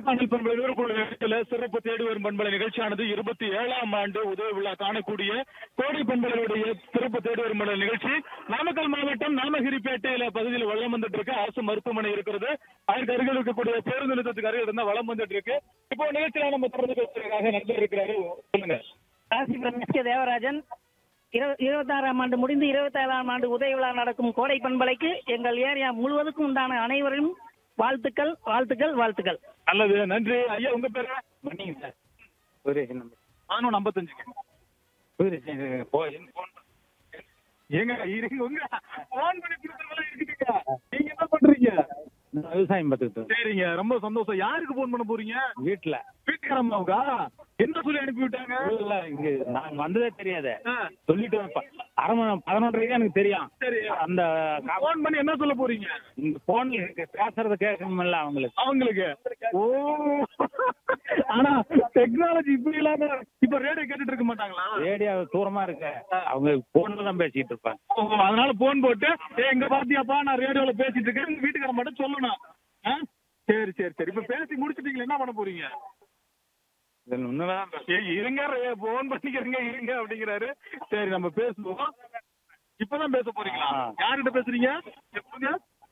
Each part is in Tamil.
கொடைக்கானல் பண்பலை நூறுக்குழு நிகழ்ச்சியில சிறப்பு தேடி வரும் பண்பலை நிகழ்ச்சியானது இருபத்தி ஏழாம் ஆண்டு உதவி விழா காணக்கூடிய கோடை பண்பலையுடைய சிறப்பு தேடி வரும் பண்பலை நிகழ்ச்சி நாமக்கல் மாவட்டம் நாமகிரிப்பேட்டையில பகுதியில் வளம் வந்துட்டு இருக்கு அரசு மருத்துவமனை இருக்கிறது அதற்கு அருகில் இருக்கக்கூடிய பேருந்து நிறுத்தத்துக்கு அருகில் இருந்தா வளம் வந்துட்டு இருக்கு இப்போ நிகழ்ச்சியில நம்ம தொடர்ந்து பேசுறதுக்காக நண்பர் இருக்கிறாரு சொல்லுங்க ராசிபுரம் எஸ் கே தேவராஜன் இரு- இருபத்தாறாம் ஆண்டு முடிந்து இருபத்தேழாம் ஆண்டு உதய விழா நடக்கும் கோடை பண்பலைக்கு எங்கள் ஏரியா முழுவதுக்கும் உண்டான அனைவரும் வாழ்த்துக்கள் வாழ்த்துக்கள் வாழ்த்துக்கள் நல்லது நன்றி ஐயா உங்க பேரு பண்ணிங்க சார் சுரேஷ் நம்பர் பதினொன்று ஐம்பத்தஞ்சுங்க சுரேஷ் இது போய் ஏங்க இருங்க உங்க போன் பண்ணி கொடுத்தவங்க இருக்குதுங்க நீங்க என்ன பண்றீங்க நான் விவசாயம் பார்த்துக்கிட்டு சரிங்க ரொம்ப சந்தோஷம் யாருக்கு போன் பண்ண போறீங்க வீட்டில் வீட்டுக்காரம்மாவுக்கா என்ன சொல்லி அனுப்பி விட்டாங்க இல்லை இங்கே நாங்கள் வந்ததே தெரியாதே ஆ, சொல்லிட்டு வைப்பேன் அரை மணி பதினொன்றரைக்கு எனக்கு தெரியும் சரி அந்த போன் பண்ணி என்ன சொல்ல போறீங்க இந்த போன்ல இருக்கு பேசுறது கேட்கணுமில்ல அவங்களுக்கு அவங்களுக்கு ஓ ஆனா டெக்னாலஜி இப்படி இல்லாம இப்ப ரேடியோ கேட்டுட்டு இருக்க மாட்டாங்களா ரேடியோ தூரமா இருக்கு அவங்க போன்ல தான் பேசிட்டு இருப்பாங்க ஓ, அதனால போன் போட்டு ஏ இங்க பாத்தியாப்பா நான் ரேடியோல பேசிட்டு இருக்கேன் உங்க வீட்டுக்கார மட்டும் சொல்லணும் ஆ? சரி சரி சரி இப்ப பேசி முடிச்சிட்டீங்களா என்ன பண்ண போறீங்க இதில் ஒண்ணுதான் ஏய், இருங்க போன் பண்ணிக்கிறீங்க இருங்க அப்படிங்கிறாரு சரி நம்ம பேசுவோம் இப்பதான் பேச போறீங்களா ஆ. யார்கிட்ட பேசுறீங்க எப்படிங்க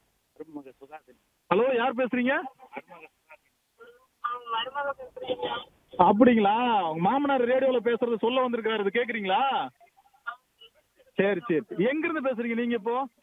ஹலோ யார் பேசுறீங்க அப்படிங்களா உங்க மாமனார் ரேடியோல பேசுறது சொல்ல வந்திருக்காரு இது கேக்குறீங்களா சரி சரி எங்க இருந்து பேசுறீங்க நீங்க இப்போ